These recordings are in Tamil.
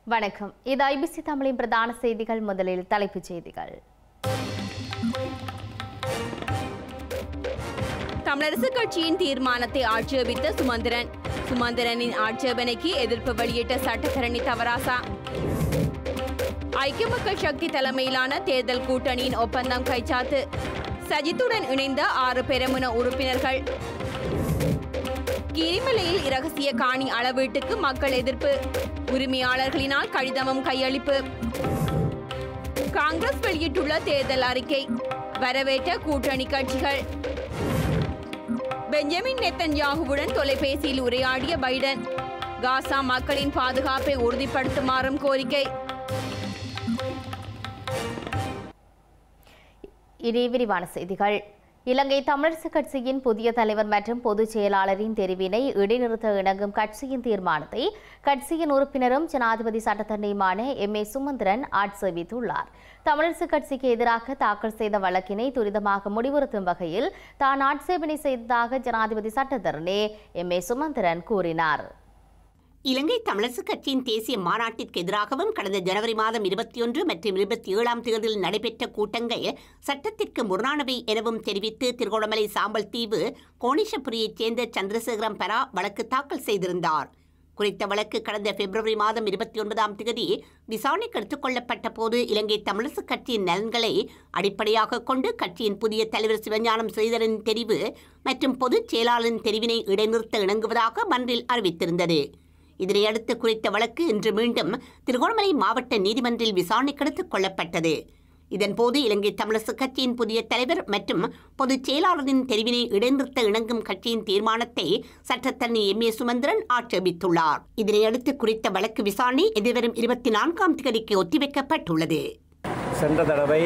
வணக்கம் இது ஐபிசி தமிழின் பிரதான செய்திகள் முதலில் தலைப்புச் செய்திகள் தமிழரசு கட்சியின் தீர்மானத்தை ஆட்சேபித்த சுமந்திரன் சுமந்திரனின் ஆட்சேபனைக்கு எதிர்ப்பு வெளியிட்ட சட்டத்தரணி தவராசா ஐக்கிய மக்கள் சக்தி தலைமையிலான தேர்தல் கூட்டணியின் ஒப்பந்தம் கைச்சாத்து சஜித்துடன் இணைந்த ஆறு பெருமுன உறுப்பினர்கள் கிரிமலையில் இரகசிய காணி அளவீட்டுக்கு மக்கள் எதிர்ப்பு உரிமையாளர்களினால் கடிதமும் கையளிப்பு காங்கிரஸ் வெளியிட்டுள்ள தேர்தல் அறிக்கை வரவேற்ற கூட்டணி கட்சிகள் பெஞ்சமின் நெத்தன்யாகுவுடன் தொலைபேசியில் உரையாடிய பைடன் காசா மக்களின் பாதுகாப்பை உறுதிப்படுத்துமாறும் கோரிக்கை இனி விரிவான செய்திகள் இலங்கை தமிழரசு கட்சியின் புதிய தலைவர் மற்றும் பொதுச் செயலாளரின் தெரிவினை இடைநிறுத்த இணங்கும் கட்சியின் தீர்மானத்தை கட்சியின் உறுப்பினரும் ஜனாதிபதி சட்டத்தரணியுமான எம் ஏ சுமந்திரன் ஆட்சேபித்துள்ளார் தமிழரசு கட்சிக்கு எதிராக தாக்கல் செய்த வழக்கினை துரிதமாக முடிவுறுத்தும் வகையில் தான் ஆட்சேபனை செய்ததாக ஜனாதிபதி சட்டத்தரணி எம் ஏ சுமந்திரன் கூறினார் இலங்கை தமிழரசு கட்சியின் தேசிய மாநாட்டிற்கு எதிராகவும் கடந்த ஜனவரி மாதம் இருபத்தி ஒன்று மற்றும் இருபத்தி ஏழாம் தேதியில் நடைபெற்ற கூட்டங்கள் சட்டத்திற்கு முரணானவை எனவும் தெரிவித்து திருகோணமலை சாம்பல் தீவு கோணிஷபுரியைச் சேர்ந்த சந்திரசேகரம் பெரா வழக்கு தாக்கல் செய்திருந்தார் குறித்த வழக்கு கடந்த பிப்ரவரி மாதம் இருபத்தி ஒன்பதாம் தேதி விசாரணைக்கு எடுத்துக் கொள்ளப்பட்ட போது இலங்கை தமிழரசு கட்சியின் நலன்களை அடிப்படையாக கொண்டு கட்சியின் புதிய தலைவர் சிவஞானம் ஸ்ரீதரன் தெரிவு மற்றும் பொதுச் செயலாளரின் தெரிவினை இடைநிறுத்த இணங்குவதாக மன்றில் அறிவித்திருந்தது இதனையடுத்து குறித்த வழக்கு இன்று மீண்டும் திருகோணமலை மாவட்ட நீதிமன்றில் விசாரணைக்கு எடுத்துக் கொள்ளப்பட்டது இதன்போது இலங்கை தமிழரசு கட்சியின் புதிய தலைவர் மற்றும் பொதுச் செயலாளரின் தெரிவினை இடைநிறுத்த இணங்கும் கட்சியின் தீர்மானத்தை சட்டத்தரணி எம் ஏ சுமந்திரன் ஆட்சேபித்துள்ளார் இதனையடுத்து குறித்த வழக்கு விசாரணை எதிர்வரும் இருபத்தி நான்காம் தேதிக்கு ஒத்திவைக்கப்பட்டுள்ளது சென்ற தடவை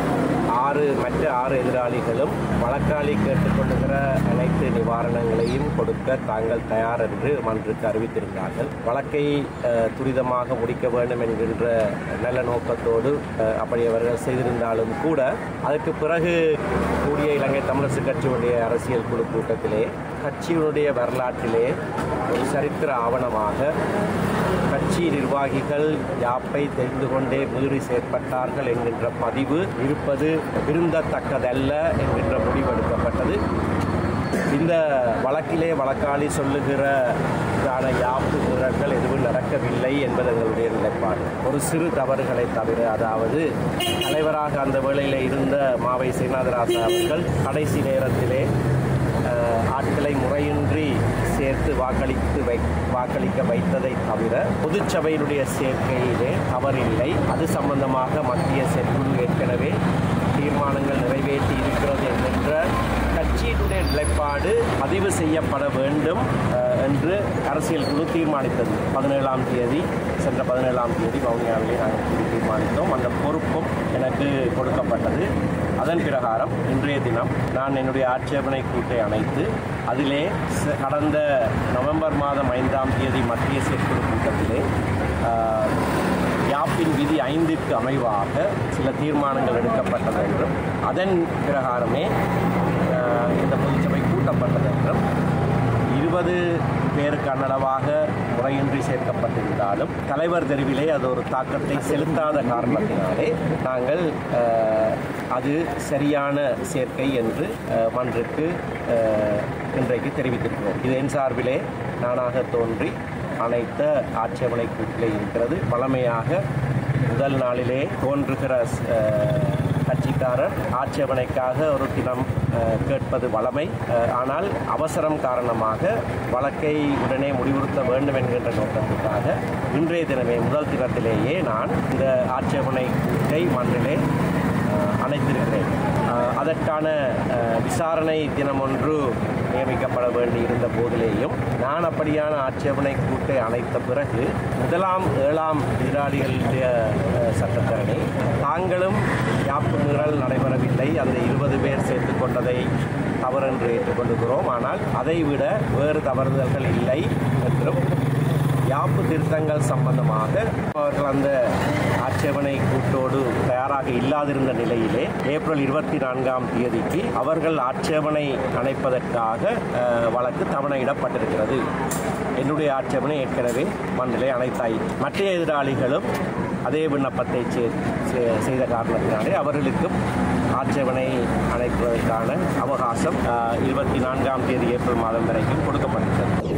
ஆறு மற்ற ஆறு எதிராளிகளும் வழக்காளி கேட்டுக்கொள்ளுகிற அனைத்து நிவாரணங்களையும் கொடுக்க தாங்கள் தயார் என்று மன்றுக்கு அறிவித்திருந்தார்கள் வழக்கை அஹ், துரிதமாக முடிக்க வேண்டும் என்கின்ற நல்ல நோக்கத்தோடு அஹ், அப்படி அவர்கள் செய்திருந்தாலும் கூட அதற்கு பிறகு கூடிய இலங்கை தமிழரசு கட்சியுடைய அரசியல் குழு கூட்டத்திலே கட்சியினுடைய வரலாற்றிலே ஒரு சரித்திர ஆவணமாக கட்சி நிர்வாகிகள் யாப்பை தெரிந்து கொண்டே மீறி செயற்பட்டார்கள் என்கின்ற பதிவு இருப்பது விருந்தத்தக்கதல்ல என்கின்ற முடிவெடுக்கப்பட்டது இந்த வழக்கிலே வழக்காளி சொல்லுகிற இதான யாப்பு மீறல்கள் எதுவும் நடக்கவில்லை என்பது எங்களுடைய நிலைப்பாடு ஒரு சிறு தவறுகளை தவிர அதாவது தலைவராக அந்த வேளையில் இருந்த மாவை சீனாதராசா அவர்கள் கடைசி நேரத்திலே அஹ், ஆட்களை முறையின்றி சேர்த்து வாக்களித்து வை வாக்களிக்க வைத்ததை தவிர பொதுச்சபையினுடைய சேர்க்கையிலே தவறில்லை அது சம்பந்தமாக மத்திய செயற்குழு ஏற்கனவே தீர்மானங்கள் நிறைவேற்றி இருக்கிறது என்கின்ற கட்சியினுடைய நிலைப்பாடு பதிவு செய்யப்பட வேண்டும் அஹ், என்று அரசியல் குழு தீர்மானித்தது பதினேழாம் தேதி சென்ற பதினேழாம் தேதி வவுனியாவிலே நாங்கள் கூடி தீர்மானித்தோம் அந்த பொறுப்பும் எனக்கு கொடுக்கப்பட்டது அதன் பிரகாரம் இன்றைய தினம் நான் என்னுடைய ஆட்சேபனை கூட்டை அணைத்து அதிலே ச- கடந்த நவம்பர் மாதம் ஐந்தாம் தேதி மத்திய செயற்குழு கூட்டத்திலே ஆஹ், யாப்பின் விதி ஐந்திற்கு அமைவாக சில தீர்மானங்கள் எடுக்கப்பட்டது என்றும் அதன் பிரகாரமே ஆஹ், இந்த பொதுச்சபை கூட்டப்பட்டது என்றும் இருபது பேருக்கு அன்னளவாக முறையின்றி சேர்க்கப்பட்டிருந்தாலும் தலைவர் தெருவிலே அது ஒரு தாக்கத்தை செலுத்தாத காரணத்தினாலே நாங்கள் அஹ், அது சரியான சேர்க்கை என்று அஹ், மன்றுக்கு அஹ், இன்றைக்கு தெரிவித்திருக்கிறோம் இது என் சார்பிலே நானாக தோன்றி அனைத்த ஆட்சேபனை கூட்டிலே இருக்கிறது பழமையாக முதல் நாளிலே தோன்றுகிற அஹ், கட்சிக்காரர் ஆட்சேபனைக்காக ஒரு தினம் அஹ், கேட்பது வளமை அஹ், ஆனால் அவசரம் காரணமாக வழக்கை உடனே முடிவுறுத்த வேண்டும் என்கின்ற நோக்கத்துக்காக இன்றைய தினமே முதல் தினத்திலேயே நான் இந்த ஆட்சேபனை கூட்டை மன்றிலே அஹ், அணைத்திருக்கிறேன் அஹ், அதற்கான அஹ், விசாரணை தினம் ஒன்று நியமிக்கப்பட வேண்டி இருந்த போதிலேயும் நான் அப்படியான ஆட்சேபனை கூட்டை அணைத்த பிறகு முதலாம் ஏழாம் எதிராளிகளுடைய அஹ், சட்டத்தரணி தாங்களும் யாப்பு மீறல் நடைபெறவில்லை அந்த இருபது பேர் சேர்த்து கொண்டதை தவறென்று ஏற்றுக்கொள்கிறோம் ஆனால் அதைவிட வேறு தவறுதல்கள் இல்லை என்றும் யாப்பு திருத்தங்கள் சம்பந்தமாக அவர்கள் அந்த ஆட்சேபனை கூட்டோடு தயாராக இல்லாதிருந்த நிலையிலே ஏப்ரல் இருபத்தி நான்காம் தேதிக்கு அவர்கள் ஆட்சேபனை அணைப்பதற்காக அஹ், வழக்கு தவணையிடப்பட்டிருக்கிறது என்னுடைய ஆட்சேபனை ஏற்கனவே மண்ணிலே அனைத்தாயிற்று மற்ற எதிராளிகளும் அதே விண்ணப்பத்தை செய்- செய்- செய்த காரணத்தினாலே அவர்களுக்கும் ஆட்சேபனை அழைப்பதற்கான அவகாசம் இருபத்தி நான்காம் தேதி ஏப்ரல் மாதம் வரைக்கும் கொடுக்கப்பட்டிருக்கிறது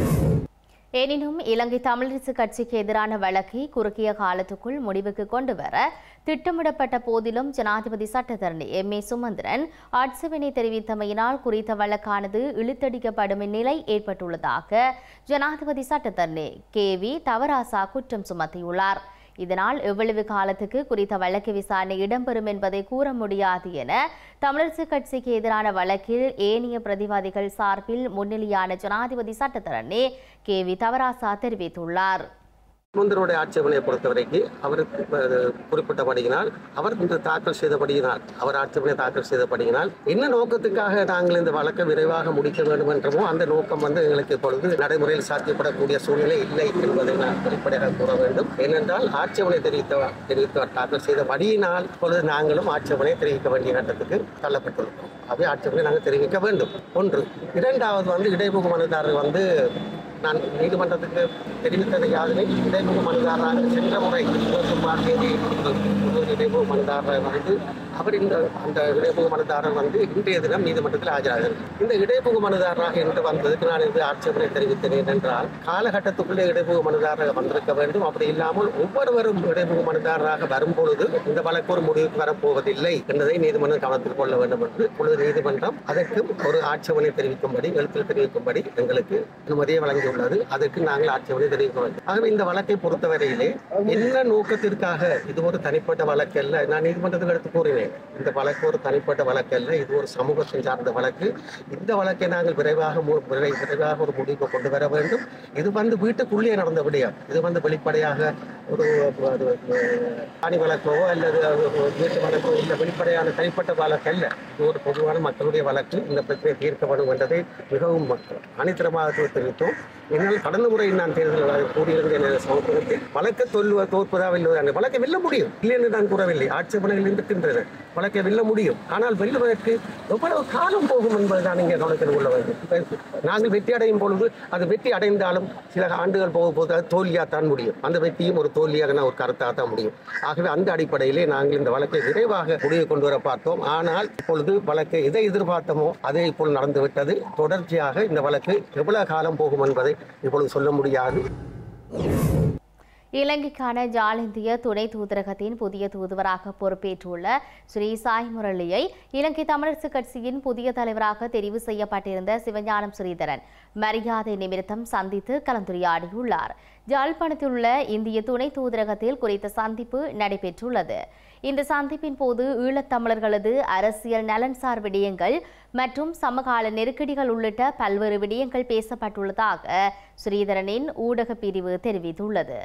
எனினும் இலங்கை தமிழரசு கட்சிக்கு எதிரான வழக்கை குறுகிய காலத்துக்குள் முடிவுக்கு கொண்டு வர திட்டமிடப்பட்ட போதிலும் ஜனாதிபதி சட்டத்தரணி எம் ஏ சுமந்திரன் ஆட்சேபனை தெரிவித்தமையினால் குறித்த வழக்கானது இழுத்தடிக்கப்படும் நிலை ஏற்பட்டுள்ளதாக ஜனாதிபதி சட்டத்தரணி கே வி தவராசா குற்றம் சுமத்தியுள்ளார் இதனால் எவ்வளவு காலத்துக்கு குறித்த வழக்கு விசாரணை இடம்பெறும் என்பதை கூற முடியாது என தமிழரசு கட்சிக்கு எதிரான வழக்கில் ஏனைய பிரதிவாதிகள் சார்பில் முன்னிலையான ஜனாதிபதி சட்டத்தரணி கே வி தவராசா தெரிவித்துள்ளார் சுமந்திரனுடைய ஆட்சேபனையை பொறுத்தவரைக்கும் அவருக்கு அஹ், குறிப்பிட்டபடியினால் அவர் இந்த தாக்கல் செய்தபடியினால் அவர் ஆட்சேபனை தாக்கல் செய்தபடியினால் என்ன நோக்கத்துக்காக நாங்கள் இந்த வழக்கை விரைவாக முடிக்க வேண்டும் என்றமோ அந்த நோக்கம் வந்து எங்களுக்கு இப்பொழுது நடைமுறையில் சாத்தியப்படக்கூடிய சூழ்நிலை இல்லை என்பதை நான் வெளிப்படையாக கூற வேண்டும் ஏனென்றால் ஆட்சேபனை தெரிவித்த தெரிவித்த தாக்கல் செய்தபடியினால் இப்பொழுது நாங்களும் ஆட்சேபனை தெரிவிக்க வேண்டிய கட்டத்துக்கு தள்ளப்பட்டிருக்கிறோம் அவை ஆட்சேபனை நாங்கள் தெரிவிக்க வேண்டும் ஒன்று இரண்டாவது வந்து இடைமுக மனுதாரர் வந்து நான் நீதிமன்றத்துக்கு தெரிவித்ததை யாருமே இடைமுக மனுதாரராக சென்ற முறை இருபத்தொன்பதாம் தேதி ஒரு இடைமுக மனுதாரர் வந்து அவர் இந்த அந்த இடைமுக மனுதாரர் வந்து இன்றைய தினம் நீதிமன்றத்தில் ஆஜராகிறார் இந்த இடைமுக மனுதாரராக என்று வந்ததுக்கு நான் இது ஆட்சேபனை தெரிவித்தேன் என்றால் காலகட்டத்துக்குள்ளே இடைமுக மனுதாரராக வந்திருக்க வேண்டும் அப்படி இல்லாமல் ஒவ்வொருவரும் இடைமுக மனுதாரராக வரும்பொழுது இந்த வழக்கு ஒரு முடிவுக்கு வரப்போவதில்லை என்பதை நீதிமன்றம் கவனத்தில் கொள்ள வேண்டும் என்று இப்பொழுது நீதிமன்றம் அதற்கும் ஒரு ஆட்சேபனை தெரிவிக்கும்படி எழுத்தில் தெரிவிக்கும்படி எங்களுக்கு அனுமதியை வழங்கியுள்ளது அதற்கு நாங்கள் ஆட்சேபனை தெரிவிக்க வேண்டும் ஆகவே இந்த வழக்கை பொறுத்தவரையிலே என்ன நோக்கத்திற்காக இது ஒரு தனிப்பட்ட வழக்கு அல்ல நான் நீதிமன்றத்துக்கு எடுத்து கூறினேன் இந்த வழக்கு ஒரு தனிப்பட்ட வழக்கு அல்ல இது ஒரு சமூகத்தை சார்ந்த வழக்கு இந்த வழக்கை நாங்கள் விரைவாக மு- விரை- விரைவாக ஒரு முடிவுக்கு கொண்டு வர வேண்டும் இது வந்து வீட்டுக்குள்ளே நடந்த விடயம் இது வந்து வெளிப்படையாக ஒரு ஒரு, அஹ், ஆணி வழக்கோ அல்லது ஒரு வீட்டு வழக்கோ இல்லை வெளிப்படையான தனிப்பட்ட வழக்கு அல்ல இது ஒரு பொதுவான மக்களுடைய வழக்கு இந்த பிரச்சனை தீர்க்கப்படும் என்பதை மிகவும் அனித்தரமாக தெரிவித்தோம் என்னால் கடந்த முறை நான் தேர்தல் கூறியிருந்தேன் என்ற சமூகத்தில் வழக்கு தொல்வ தோற்பதா வெல்வதா வழக்கை வெல்ல முடியும் இல்லை என்று நான் கூறவில்லை ஆட்சேபனைகள் இருக்கின்றன வழக்கை வெல்ல முடியும் ஆனால் வெல்லுவதற்கு எவ்வளவு காலம் போகும் என்பதுதான் இங்கே கவனத்தில் கொள்ள வேண்டும் இப்ப நாங்கள் வெற்றி அடையும் பொழுது அது வெற்றி அடைந்தாலும் சில ஆண்டுகள் போக போது அது தோல்வியாக தான் முடியும் அந்த வெற்றியும் ஒரு தோல்வியாக ஒரு கருத்தாக தான் முடியும் ஆகவே அந்த அடிப்படையிலே நாங்கள் இந்த வழக்கை விரைவாக முடிவு கொண்டு வர பார்த்தோம் ஆனால் இப்பொழுது வழக்கு எதை எதிர்பார்த்தோமோ அதே இப்பொழுது நடந்துவிட்டது தொடர்ச்சியாக இந்த வழக்கு எவ்வளவு காலம் போகும் என்பதை இப்பொழுது சொல்ல முடியாது இலங்கைக்கான ஜாலிந்திய துணை தூதரகத்தின் புதிய தூதுவராக பொறுப்பேற்றுள்ள ஸ்ரீ சாய் முரளியை இலங்கை தமிழரசு கட்சியின் புதிய தலைவராக தெரிவு செய்யப்பட்டிருந்த சிவஞானம் ஸ்ரீதரன் மரியாதை நிமித்தம் சந்தித்து கலந்துரையாடியுள்ளார் ஜாழ்ப்பாணத்தில் உள்ள இந்திய துணை தூதரகத்தில் குறித்த சந்திப்பு நடைபெற்றுள்ளது இந்த சந்திப்பின் போது ஈழத்தமிழர்களது அரசியல் நலன்சார் விடயங்கள் மற்றும் சமகால நெருக்கடிகள் உள்ளிட்ட பல்வேறு விடயங்கள் பேசப்பட்டுள்ளதாக ஸ்ரீதரனின் ஊடக பிரிவு தெரிவித்துள்ளது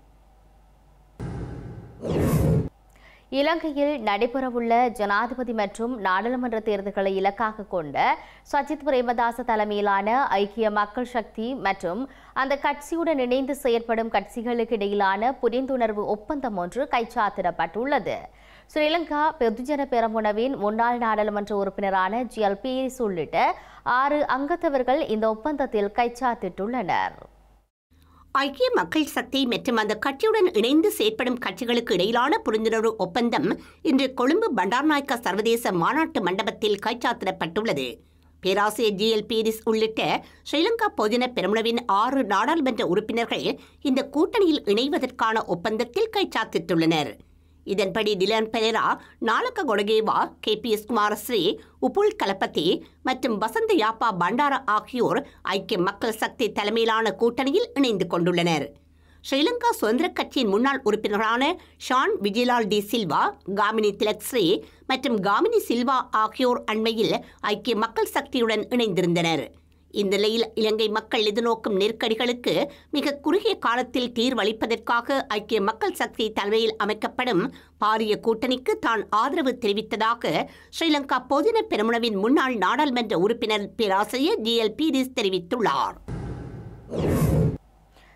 இலங்கையில் நடைபெறவுள்ள ஜனாதிபதி மற்றும் நாடாளுமன்ற தேர்தல்களை இலக்காக கொண்ட சஜித் பிரேமதாச தலைமையிலான ஐக்கிய மக்கள் சக்தி மற்றும் அந்த கட்சியுடன் இணைந்து செயற்படும் கட்சிகளுக்கு இடையிலான புரிந்துணர்வு ஒப்பந்தம் ஒன்று கைச்சாத்திடப்பட்டுள்ளது ஸ்ரீலங்கா பொதுஜன பெரமுனவின் முன்னாள் நாடாளுமன்ற உறுப்பினரான ஜிஎல் பீரிஸ் உள்ளிட்ட ஆறு அங்கத்தவர்கள் இந்த ஒப்பந்தத்தில் கைச்சாத்திட்டுள்ளனர் ஐக்கிய மக்கள் சக்தி மற்றும் அந்த கட்சியுடன் இணைந்து செயற்படும் கட்சிகளுக்கு இடையிலான புரிந்துணர்வு ஒப்பந்தம் இன்று கொழும்பு பண்டார்நாயக்கா சர்வதேச மாநாட்டு மண்டபத்தில் கைச்சாத்திடப்பட்டுள்ளது பேராசிரியர் ஜி எல் பீரிஸ் உள்ளிட்ட ஸ்ரீலங்கா பொதுஜன பெருமுனவின் ஆறு நாடாளுமன்ற உறுப்பினர்கள் இந்த கூட்டணியில் இணைவதற்கான ஒப்பந்தத்தில் கைச்சாத்திட்டுள்ளனர் இதன்படி Dilan Perera Nalaka Godahewa K P S Kumarasiri Upul Galappaththi மற்றும் வசந்த யாப்பா பண்டாரா ஆகியோர் ஐக்கிய மக்கள் சக்தி தலைமையிலான கூட்டணியில் இணைந்து கொண்டுள்ளனர் ஸ்ரீலங்கா சுதந்திர கட்சியின் முன்னாள் உறுப்பினரான ஷான் விஜயலால் டி சில்வா காமினி திலக்ஸ்ரீ மற்றும் காமினி சில்வா ஆகியோர் அண்மையில் ஐக்கிய மக்கள் சக்தியுடன் இணைந்திருந்தனர் இந்நிலையில் இலங்கை மக்கள் எதிர்நோக்கும் நெருக்கடிகளுக்கு மிக குறுகிய காலத்தில் தீர்வளிப்பதற்காக ஐக்கிய மக்கள் சக்தி தலைமையில் அமைக்கப்படும் பாரிய கூட்டணிக்கு தான் ஆதரவு தெரிவித்ததாக ஸ்ரீலங்கா பொதுன பெருமுனவின் முன்னாள் நாடாளுமன்ற உறுப்பினர் பேராசிரியர் ஜி எல் பீரிஸ் தெரிவித்துள்ளார்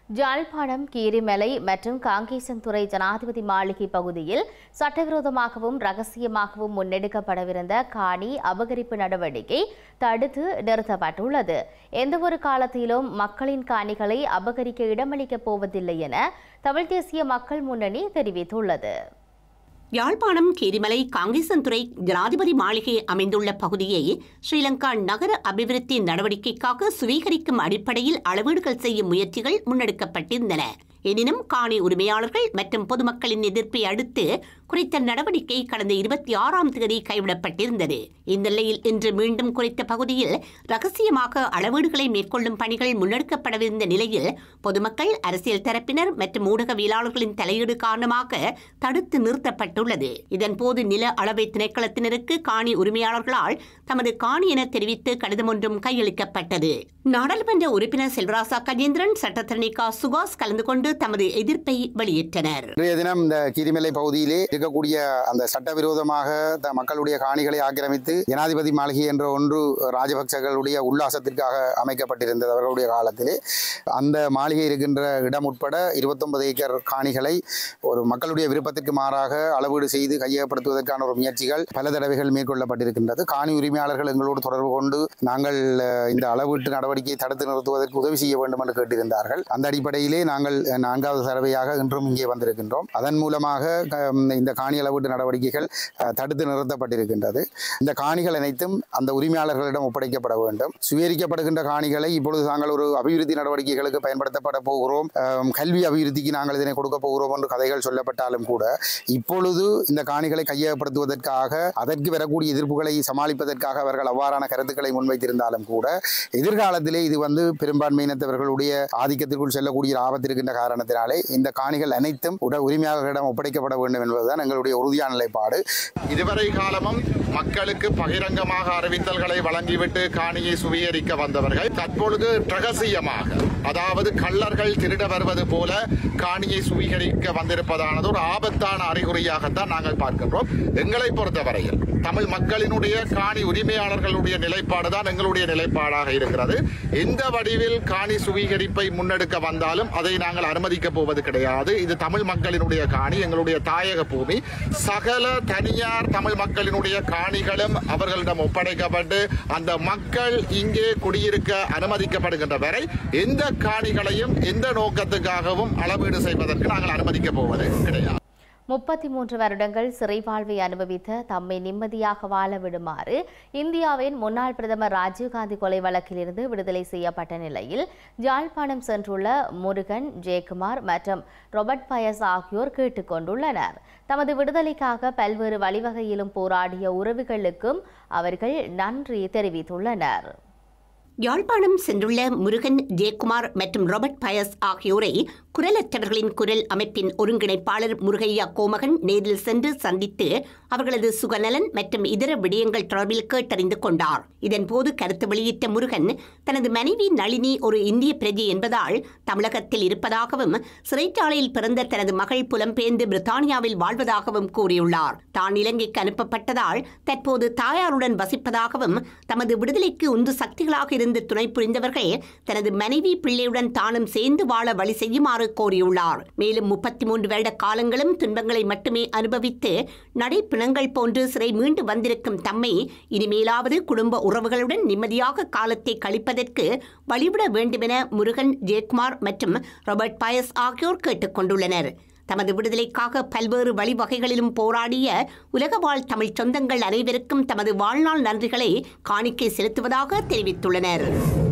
ஜாழ்ப்பாணம் கீரிமலை மற்றும் காங்கேசன்துறை ஜனாதிபதி மாளிகை பகுதியில் சட்டவிரோதமாகவும் ரகசியமாகவும் முன்னெடுக்கப்படவிருந்த காணி அபகரிப்பு நடவடிக்கை தடுத்து நிறுத்தப்பட்டுள்ளது எந்தவொரு காலத்திலும் மக்களின் காணிகளை அபகரிக்க இடமளிக்கப் போவதில்லை என தமிழ் தேசிய மக்கள் முன்னணி தெரிவித்துள்ளது யாழ்ப்பாணம் கேரிமலை காங்கேசன்துறை ஜனாதிபதி மாளிகை அமைந்துள்ள பகுதியை ஸ்ரீலங்கா நகர அபிவிருத்தி நடவடிக்கைக்காக சுவீகரிக்கும் அடிப்படையில் அளவீடுகள் செய்யும் முயற்சிகள் முன்னெடுக்கப்பட்டிருந்தன எனினும் காணி உரிமையாளர்கள் மற்றும் பொதுமக்களின் எதிர்ப்பை அடுத்து குறித்த நடவடிக்கை கடந்த இருபத்தி ஆறாம் தேதி கைவிடப்பட்டிருந்தது இந்த நிலையில் இன்று மீண்டும் குறித்த பகுதியில் ரகசியமாக அளவீடுகளை மேற்கொள்ளும் பணிகள் முன்னெடுக்கப்படவிருந்த நிலையில் பொதுமக்கள் அரசியல் தரப்பினர் மற்றும் ஊடகவியலாளர்களின் தலையீடு காரணமாக தடுத்து நிறுத்தப்பட்டுள்ளது இதன்போது நில அளவை திணைக்களத்தினருக்கு காணி உரிமையாளர்களால் தமது காணி என தெரிவித்து கடிதம் ஒன்றும் கையளிக்கப்பட்டது நாடாளுமன்ற உறுப்பினர் செல்வராசா கஜேந்திரன் சட்டத்தரணி கா சுகாஸ் கலந்து கொண்டு தமது எதிர்ப்பை வெளியிட்டனர் இன்றைய தினம் இந்த கீரிமலை பகுதியிலே இருக்கக்கூடிய அந்த சட்டவிரோதமாக த மக்களுடைய காணிகளை ஆக்கிரமித்து ஜனாதிபதி மாளிகை என்ற ஒன்று ராஜபக்சர்களுடைய உல்லாசத்திற்காக அமைக்கப்பட்டிருந்தது அவர்களுடைய காலத்திலே அந்த மாளிகை இருக்கின்ற இடம் உட்பட இருபத்தொன்பது ஏக்கர் காணிகளை ஒரு மக்களுடைய விருப்பத்திற்கு மாறாக அளவீடு செய்து கையகப்படுத்துவதற்கான ஒரு முயற்சிகள் பல தடவைகள் மேற்கொள்ளப்பட்டிருக்கின்றது காணி உரிமையாளர்கள் எங்களோடு தொடர்பு கொண்டு நாங்கள் அஹ், இந்த அளவீட்டு நடவடிக்கையை தடுத்து நிறுத்துவதற்கு உதவி செய்ய வேண்டும் என்று கேட்டிருந்தார்கள் அந்த அடிப்படையிலே நாங்கள் அஹ், நான்காவது தடவையாக இன்றும் இங்கே வந்திருக்கின்றோம் அதன் மூலமாக க- இந்த காணி அளவீட்டு நடவடிக்கைகள் அஹ், தடுத்து நிறுத்தப்பட்டிருக்கின்றது இந்த காணிகள் அனைத்தும் அந்த உரிமையாளர்களிடம் ஒப்படைக்கப்பட வேண்டும் சுவீகரிக்கப்படுகின்ற காணிகளை இப்பொழுது நாங்கள் ஒரு அபிவிருத்தி நடவடிக்கைகளுக்கு பயன்படுத்தப்பட போகிறோம் அஹ், கல்வி அபிவிருத்திக்கு நாங்கள் இதனை கொடுக்க போகிறோம் என்று கதைகள் சொல்லப்பட்டாலும் கூட இப்பொழுது இந்த காணிகளை கையகப்படுத்துவதற்காக அதற்கு வரக்கூடிய எதிர்ப்புகளை சமாளிப்பதற்காக அவர்கள் அவ்வாறான கருத்துக்களை முன்வைத்திருந்தாலும் கூட எதிர்காலத்திலே இது வந்து பெரும்பான்மையினத்தவர்களுடைய ஆதிக்கத்திற்குள் செல்லக்கூடிய ஒரு ஆபத்து இருக்கின்ற காரணத்தினாலே இந்த காணிகள் அனைத்தும் உட உரிமையாளர்களிடம் ஒப்படைக்கப்பட வேண்டும் என்பதுதான் எங்களுடைய உறுதியான நிலைப்பாடு இதுவரை காலமும் மக்களுக்கு பகிரங்கமாக அறிவித்தல்களை வழங்கிவிட்டு காணியை சுவீகரிக்க வந்தவர்கள் தற்பொழுது ரகசியமாக அதாவது கள்ளர்கள் திருட வருவது போல காணியை சுவீகரிக்க வந்திருப்பதானது ஒரு ஆபத்தான அறிகுறியாகத்தான் நாங்கள் பார்க்கின்றோம் எங்களை பொறுத்தவரையில் தமிழ் மக்களினுடைய காணி உரிமையாளர்களுடைய நிலைப்பாடு தான் எங்களுடைய நிலைப்பாடாக இருக்கிறது எந்த வடிவில் காணி சுவீகரிப்பை முன்னெடுக்க வந்தாலும் அதை நாங்கள் அனுமதிக்கப் போவது கிடையாது இது தமிழ் மக்களினுடைய காணி எங்களுடைய தாயக பூமி சகல தனியார் தமிழ் மக்களினுடைய காணிகளும் அவர்களிடம் ஒப்படைக்கப்பட்டு அந்த மக்கள் இங்கே குடியிருக்க அனுமதிக்கப்படுகின்ற வரை எந்த காணிகளையும் எந்த நோக்கத்துக்காகவும் அளவீடு செய்வதற்கு நாங்கள் அனுமதிக்கப் போவது கிடையாது முப்பத்தி மூன்று வருடங்கள் சிறை வாழ்வை அனுபவித்த தம்மை நிம்மதியாக வாழ விடுமாறு இந்தியாவின் முன்னாள் பிரதமர் ராஜீவ்காந்தி கொலை வழக்கிலிருந்து விடுதலை செய்யப்பட்ட நிலையில் யாழ்ப்பாணம் சென்றுள்ள முருகன் ஜெயக்குமார் மற்றும் ரொபர்ட் பயஸ் ஆகியோர் கேட்டுக்கொண்டுள்ளனர் தமது விடுதலைக்காக பல்வேறு வழிவகையிலும் போராடிய உறவுகளுக்கும் அவர்கள் நன்றி தெரிவித்துள்ளனர் யாழ்ப்பாணம் சென்றுள்ள முருகன் ஜெயக்குமார் மற்றும் ராபர்ட் பயஸ் ஆகியோரை குரலற்றவர்களின் குரல் அமைப்பின் ஒருங்கிணைப்பாளர் முருகையா கோமகன் நேரில் சென்று சந்தித்து அவர்களது சுகநலன் மற்றும் இதர விடயங்கள் தொடர்பில் கேட்டறிந்து கொண்டார் இதன்போது கருத்து வெளியிட்ட முருகன் தனது மனைவி நளினி ஒரு இந்திய பிரஜை என்பதால் தமிழகத்தில் இருப்பதாகவும் சிறைச்சாலையில் பிறந்த தனது மகள் புலம்பெயர்ந்து பிரித்தானியாவில் வாழ்வதாகவும் கூறியுள்ளார் தான் இலங்கைக்கு அனுப்பப்பட்டதால் தற்போது தாயாருடன் வசிப்பதாகவும் தமது விடுதலைக்கு உந்து சக்திகளாக இருந்து துணை புரிந்தவர்கள் தனது மனைவி பிள்ளையுடன் தானும் சேர்ந்து வாழ வழி செய்யுமாறு கோரியுள்ளார் மேலும் முப்பத்தி மூன்று வருட காலங்களும் துன்பங்களை மட்டுமே அனுபவித்து நடைப்பிணங்கள் போன்று சிறை மீண்டு வந்திருக்கும் தம்மை இனிமேலாவது குடும்ப உறவுகளுடன் நிம்மதியாக காலத்தை கழிப்பதற்கு வழிவிட வேண்டுமென முருகன் ஜெயக்குமார் மற்றும் ராபர்ட் பயஸ் ஆகியோர் கேட்டுக்கொண்டுள்ளனர் தமது விடுதலைக்காக பல்வேறு வழிவகைகளிலும் போராடிய உலக வாழ் தமிழ் சொந்தங்கள் அனைவருக்கும் தமது வாழ்நாள் நன்றிகளை காணிக்கை செலுத்துவதாக தெரிவித்துள்ளனர்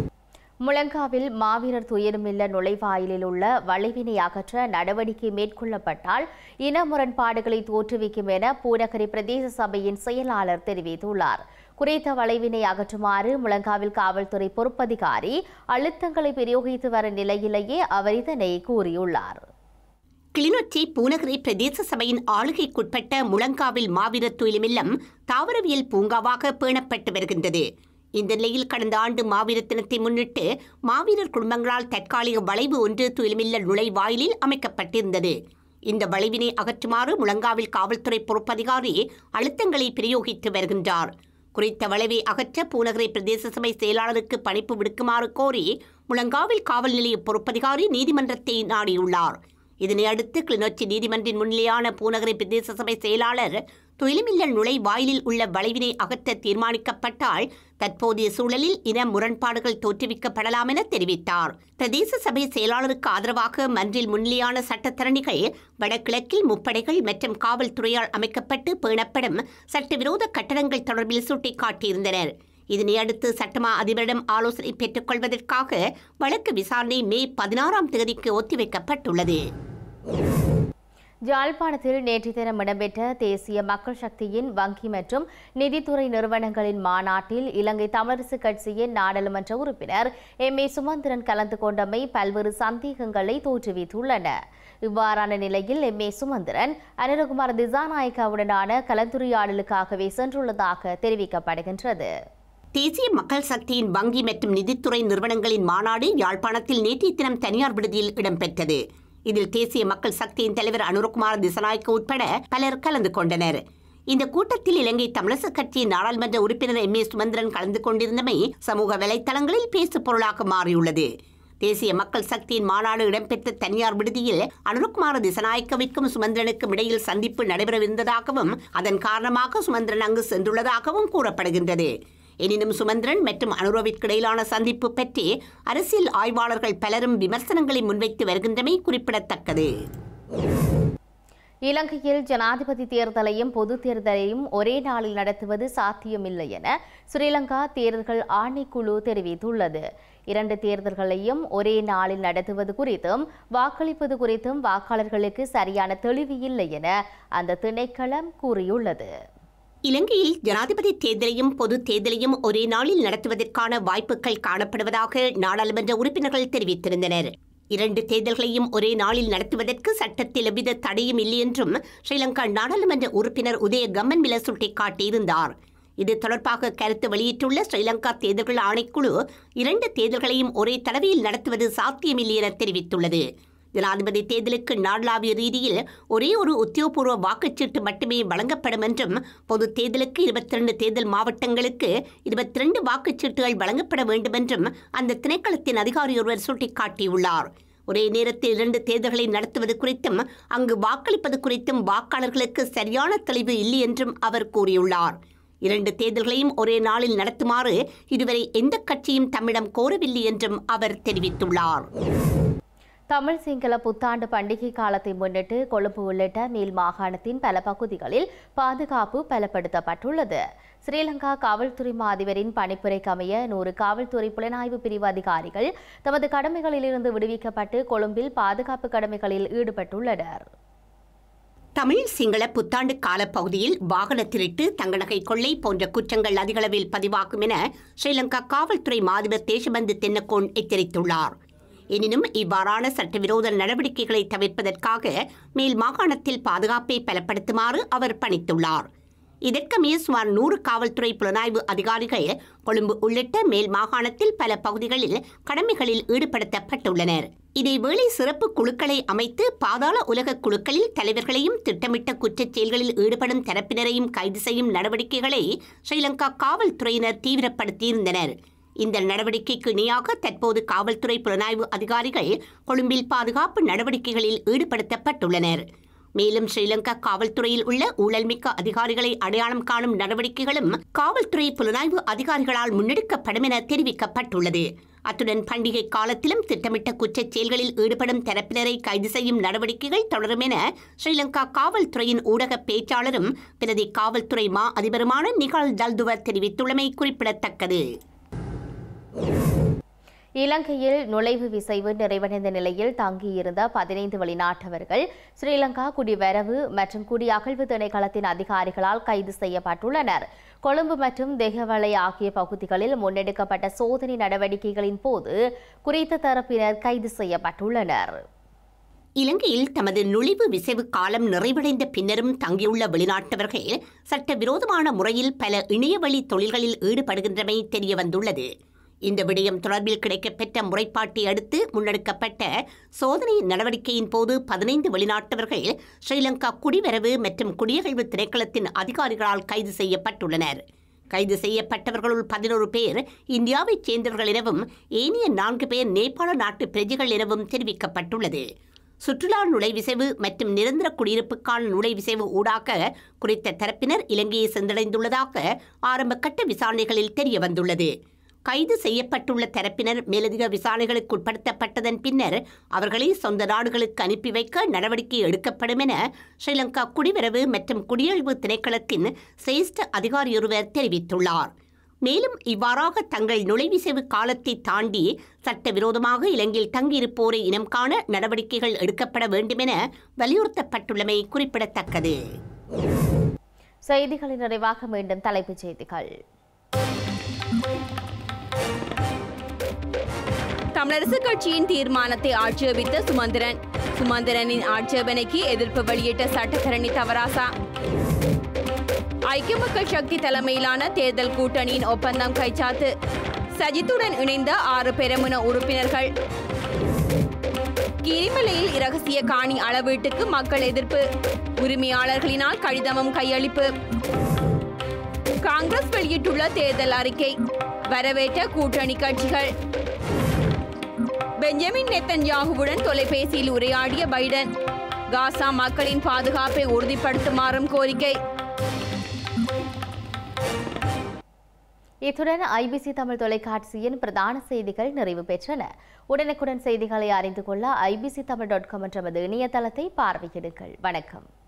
முழங்காவில் மாவீரர் துயரமில்ல நுழைவாயிலில் உள்ள வளைவினை அகற்ற நடவடிக்கை மேற்கொள்ளப்பட்டால் இன முரண்பாடுகளை தோற்றுவிக்கும் என பூநகரி பிரதேச சபையின் செயலாளர் தெரிவித்துள்ளார் குறித்த வளைவினை அகற்றுமாறு முழங்காவில் காவல்துறை பொறுப்பதிகாரி அழுத்தங்களை பிரயோகித்து வரும் நிலையிலேயே அவர் இதனை கூறியுள்ளார் கிளிநொச்சி பூநகரி பிரதேச சபையின் ஆளுகைக்குட்பட்ட முழங்காவில் மாவீரர் துயிலுமில்லம் தாவரவியல் பூங்காவாக பேணப்பட்டு வருகின்றது இந்த நிலையில் கடந்த ஆண்டு மாவீரர் தினத்தை முன்னிட்டு மாவீரர் குடும்பங்களால் தற்காலிக வளைவு ஒன்று துயிலுமில்ல நுழைவாயிலில் அமைக்கப்பட்டிருந்தது இந்த வளைவினை அகற்றுமாறு முழங்காவில் காவல்துறை பொறுப்பதிகாரி அழுத்தங்களை பிரயோகித்து வருகின்றார் குறித்த வளைவை அகற்ற பூநகரை பிரதேச சபை செயலாளருக்கு பணிப்பு விடுக்குமாறு கோரி முழங்காவில் காவல் நிலைய பொறுப்பதிகாரி நீதிமன்றத்தை நாடியுள்ளார் இதனை அடுத்து கிளிநொச்சி நீதிமன்றின் முன்னிலையான பூநகரை பிரதேச சபை செயலாளர் தொழிலுமில்ல நுழைவாயிலில் உள்ள வளைவினை அகற்ற தீர்மானிக்கப்பட்டால் தற்போதைய சூழலில் இன முரண்பாடுகள் தோற்றுவிக்கப்படலாம் என தெரிவித்தார் பிரதேச சபை செயலாளருக்கு ஆதரவாக மன்றில் முன்னிலையான சட்டத்தரணிகள் வடகிழக்கில் முப்படைகள் மற்றும் காவல்துறையால் அமைக்கப்பட்டு பேணப்படும் சட்டவிரோத கட்டடங்கள் தொடர்பில் சுட்டிக்காட்டியிருந்தனர் இதனை அடுத்து சட்டமா அதிபரிடம் ஆலோசனை பெற்றுக் கொள்வதற்காக வழக்கு விசாரணை மே பதினாறாம் தேதிக்கு ஒத்திவைக்கப்பட்டுள்ளது யாழ்ப்பாணத்தில் நேற்று தினம் இடம்பெற்ற தேசிய மக்கள் சக்தியின் வங்கி மற்றும் நிதித்துறை நிறுவனங்களின் மாநாட்டில் இலங்கை தமிழரசு கட்சியின் நாடாளுமன்ற உறுப்பினர் எம் ஏ சுமந்திரன் கலந்து கொண்டமை பல்வேறு சந்தேகங்களை தோற்றுவித்துள்ளன இவ்வாறான நிலையில் எம் ஏ சுமந்திரன் அனுரகுமார் திசாநாயக்காவுடனான கலந்துரையாடலுக்காகவே சென்றுள்ளதாக தெரிவிக்கப்படுகின்றது தேசிய மக்கள் சக்தியின் வங்கி மற்றும் நிதித்துறை நிறுவனங்களின் மாநாடு யாழ்ப்பாணத்தில் நேற்றைய தினம் தனியார் விடுதியில் இடம்பெற்றது இதில் தேசிய மக்கள் சக்தியின் தலைவர் அனுரகுமார் திசநாயக்க உட்பட பலர் கலந்து கொண்டனர் இந்த கூட்டத்தில் இலங்கை தமிழரசு கட்சியின் நாடாளுமன்ற உறுப்பினர் எம் ஏ சுமந்திரன் கலந்து கொண்டிருந்தமை சமூக வலைத்தளங்களில் பேசு பொருளாக மாறியுள்ளது தேசிய மக்கள் சக்தியின் மாநாடு இடம்பெற்ற தனியார் விடுதியில் அனுருகுமார திசநாயக்கவிற்கும் சுமந்திரனுக்கும் இடையில் சந்திப்பு நடைபெறவிருந்ததாகவும் அதன் காரணமாக சுமந்திரன் அங்கு சென்றுள்ளதாகவும் கூறப்படுகின்றது எனினும் சுமந்திரன் மற்றும் அனுரவிற்கு இடையிலான சந்திப்பு பற்றி அரசியல் ஆய்வாளர்கள் பலரும் விமர்சனங்களை முன்வைத்து வருகின்றமை குறிப்பிடத்தக்கது இலங்கையில் ஜனாதிபதி தேர்தலையும் பொது தேர்தலையும் ஒரே நாளில் நடத்துவது சாத்தியமில்லை என ஸ்ரீலங்கா தேர்தல்கள் ஆணைக்குழு தெரிவித்துள்ளது இரண்டு தேர்தல்களையும் ஒரே நாளில் நடத்துவது குறித்தும் வாக்களிப்பது குறித்தும் வாக்காளர்களுக்கு சரியான தெளிவு இல்லை என அந்த திணைக்களம் கூறியுள்ளது இலங்கையில் ஜனாதிபதி தேர்தலையும் பொது தேர்தலையும் ஒரே நாளில் நடத்துவதற்கான வாய்ப்புகள் காணப்படுவதாக நாடாளுமன்ற உறுப்பினர்கள் தெரிவித்திருந்தனர் இரண்டு தேர்தல்களையும் ஒரே நாளில் நடத்துவதற்கு சட்டத்தில் எவ்வித தடையும் இல்லை என்றும் ஸ்ரீலங்கா நாடாளுமன்ற உறுப்பினர் உதய கம்மன்பில சுட்டிக்காட்டியிருந்தார் இது தொடர்பாக கருத்து வெளியிட்டுள்ள ஸ்ரீலங்கா தேர்தல்கள் ஆணைக்குழு இரண்டு தேர்தல்களையும் ஒரே தடவையில் நடத்துவது சாத்தியமில்லை என தெரிவித்துள்ளது ஜனாதிபதி தேர்தலுக்கு நாடளாவிய ரீதியில் ஒரே ஒரு உத்தியோகபூர்வ வாக்குச்சீட்டு மட்டுமே வழங்கப்படும் என்றும் பொது தேர்தலுக்கு இருபத்தி ரெண்டு தேர்தல் மாவட்டங்களுக்கு இருபத்தி ரெண்டு வாக்குச்சீட்டுகள் வழங்கப்பட வேண்டும் என்றும் அந்த திணைக்களத்தின் அதிகாரி ஒருவர் சுட்டிக்காட்டியுள்ளார் ஒரே நேரத்தில் இரண்டு தேர்தல்களை நடத்துவது குறித்தும் அங்கு வாக்களிப்பது குறித்தும் வாக்காளர்களுக்கு சரியான தெளிவு இல்லை என்றும் அவர் கூறியுள்ளார் இரண்டு தேர்தல்களையும் ஒரே நாளில் நடத்துமாறு இதுவரை எந்த கட்சியும் தம்மிடம் கோரவில்லை என்றும் அவர் தெரிவித்துள்ளார் தமிழ் சிங்கள புத்தாண்டு பண்டிகை காலத்தை முன்னிட்டு கொழும்பு உள்ளிட்ட மேல் மாகாணத்தின் பல பகுதிகளில் பாதுகாப்பு பலப்படுத்தப்பட்டுள்ளது ஸ்ரீலங்கா காவல்துறை மாதிபரின் பணிப்புரைக்கு அமைய நூறு காவல்துறை புலனாய்வு பிரிவு அதிகாரிகள் தமது கடமைகளிலிருந்து விடுவிக்கப்பட்டு கொழும்பில் பாதுகாப்பு கடமைகளில் ஈடுபட்டுள்ளனர் தமிழ் சிங்கள புத்தாண்டு காலப்பகுதியில் வாகன திருட்டு தங்கநகை கொள்ளை போன்ற குற்றங்கள் அதிகளவில் பதிவாகும் என ஸ்ரீலங்கா காவல்துறை மாதிபர் தேசபந்து தென்னக்கோன் எச்சரித்துள்ளார் எனினும் இவ்வாறான சட்டவிரோத நடவடிக்கைகளை தவிர்ப்பதற்காக மேல் மாகாணத்தில் பாதுகாப்பை பலப்படுத்துமாறு அவர் பணித்துள்ளார் இதற்கமைய சுமார் நூறு காவல்துறை புலனாய்வு அதிகாரிகள் கொழும்பு உள்ளிட்ட மேல் மாகாணத்தில் பல பகுதிகளில் கடமைகளில் ஈடுபடுத்தப்பட்டுள்ளனர் இதேவேளை சிறப்பு குழுக்களை அமைத்து பாதாள உலக குழுக்களில் தலைவர்களையும் திட்டமிட்ட குற்றச் செயல்களில் ஈடுபடும் தரப்பினரையும் கைது செய்யும் நடவடிக்கைகளை ஸ்ரீலங்கா காவல்துறையினர் தீவிரப்படுத்தியிருந்தனர் இந்த நடவடிக்கைக்கு இணையாக தற்போது காவல்துறை புலனாய்வு அதிகாரிகள் கொழும்பில் பாதுகாப்பு நடவடிக்கைகளில் ஈடுபடுத்தப்பட்டுள்ளனர் மேலும் ஸ்ரீலங்கா காவல்துறையில் உள்ள ஊழல்மிக்க அதிகாரிகளை அடையாளம் காணும் நடவடிக்கைகளும் காவல்துறை புலனாய்வு அதிகாரிகளால் முன்னெடுக்கப்படும் என தெரிவிக்கப்பட்டுள்ளது அத்துடன் பண்டிகை காலத்திலும் திட்டமிட்ட குற்றச் செயல்களில் ஈடுபடும் தரப்பினரை கைது செய்யும் நடவடிக்கைகள் தொடரும் என ஸ்ரீலங்கா காவல்துறையின் ஊடக பேச்சாளரும் பிரதி காவல்துறை மா அதிபருமான நிகால் தல்துவர் தெரிவித்துள்ளமை குறிப்பிடத்தக்கது இலங்கையில் நுழைவு விசைவு நிறைவடைந்த நிலையில் தங்கியிருந்த பதினைந்து வெளிநாட்டவர்கள் ஸ்ரீலங்கா குடிவரவு மற்றும் குடியகழ்வு திணைக்களத்தின் அதிகாரிகளால் கைது செய்யப்பட்டுள்ளனர் கொழும்பு மற்றும் தெஹவளை ஆகிய பகுதிகளில் முன்னெடுக்கப்பட்ட சோதனை நடவடிக்கைகளின் போது குறித்த தரப்பினர் கைது செய்யப்பட்டுள்ளனர் இலங்கையில் தமது நுழைவு விசைவு காலம் நிறைவடைந்த பின்னரும் தங்கியுள்ள வெளிநாட்டவர்கள் சட்டவிரோதமான முறையில் பல இணையவழி தொழில்களில் ஈடுபடுகின்றமை தெரியவந்துள்ளது இந்த விடயம் தொடர்பில் கிடைக்கப்பெற்ற முறைப்பாட்டை அடுத்து முன்னெடுக்கப்பட்ட சோதனை நடவடிக்கையின் போது பதினைந்து வெளிநாட்டவர்கள் ஸ்ரீலங்கா குடிவரவு மற்றும் குடியகழ்வு திணைக்களத்தின் அதிகாரிகளால் கைது செய்யப்பட்டுள்ளனர் கைது செய்யப்பட்டவர்களுள் பதினோரு பேர் இந்தியாவைச் சேர்ந்தவர்கள் எனவும் ஏனைய நான்கு பேர் நேபாள நாட்டு பிரஜைகள் எனவும் தெரிவிக்கப்பட்டுள்ளது சுற்றுலா நுழைவிசைவு மற்றும் நிரந்தர குடியிருப்புக்கான நுழைவிசைவு ஊடாக குறித்த தரப்பினர் இலங்கையை சென்றடைந்துள்ளதாக ஆரம்பகட்ட விசாரணைகளில் தெரிய வந்துள்ளது கைது செய்யப்பட்டுள்ள தரப்பினர் மேலதிக விசாரணைகளுக்கு உட்படுத்தப்பட்டதன் பின்னர் அவர்களை சொந்த நாடுகளுக்கு அனுப்பி வைக்க நடவடிக்கை எடுக்கப்படும் என ஸ்ரீலங்கா குடிவரவு மற்றும் குடியழிவு திணைக்களத்தின் சிரேஷ்ட அதிகாரியொருவர் தெரிவித்துள்ளார் மேலும் இவ்வாறாக தங்கள் நுழைவிசைவு காலத்தை தாண்டி சட்டவிரோதமாக இலங்கையில் தங்கியிருப்போரை இனம் காண நடவடிக்கைகள் எடுக்கப்பட வேண்டும் என வலியுறுத்தப்பட்டுள்ளமை குறிப்பிடத்தக்கது செய்திகளின் நிறைவாக மீண்டும் தலைப்புச் செய்திகள் தமிழரசு கட்சியின் தீர்மானத்தை ஆட்சேபித்த சுமந்திரன் சுமந்திரனின் ஆட்சேபனைக்கு எதிர்ப்பு வெளியிட்ட சட்டத்தரணி தவராசா ஐக்கிய மக்கள் சக்தி தலைமையிலான தேர்தல் கூட்டணியின் ஒப்பந்தம் கைச்சாத்து சஜித்துடன் இணைந்த ஆறு பெருமுன உறுப்பினர்கள் கிரிமலையில் இரகசிய காணி அளவீட்டுக்கு மக்கள் எதிர்ப்பு உரிமையாளர்களினால் கடிதமும் கையளிப்பு காங்கிரஸ் வெளியிட்டுள்ள தேர்தல் அறிக்கை வரவேற்ற கூட்டணி கட்சிகள் பெஞ்சமின் நெத்தன்யாகுவுடன் தொலைபேசியில் உரையாடிய பைடன் காசா மக்களின் பாதுகாப்பை உறுதிப்படுத்துமாறும் கோரிக்கை இத்துடன் ஐபிசி தமிழ் தொலைக்காட்சியின் பிரதான செய்திகள் நிறைவு பெற்றன உடனுக்குடன் செய்திகளை அறிந்து கொள்ள ஐபிசி தமிழ் டாட் காம் என்ற நமது இணையதளத்தை பார்வையிடுங்கள் வணக்கம்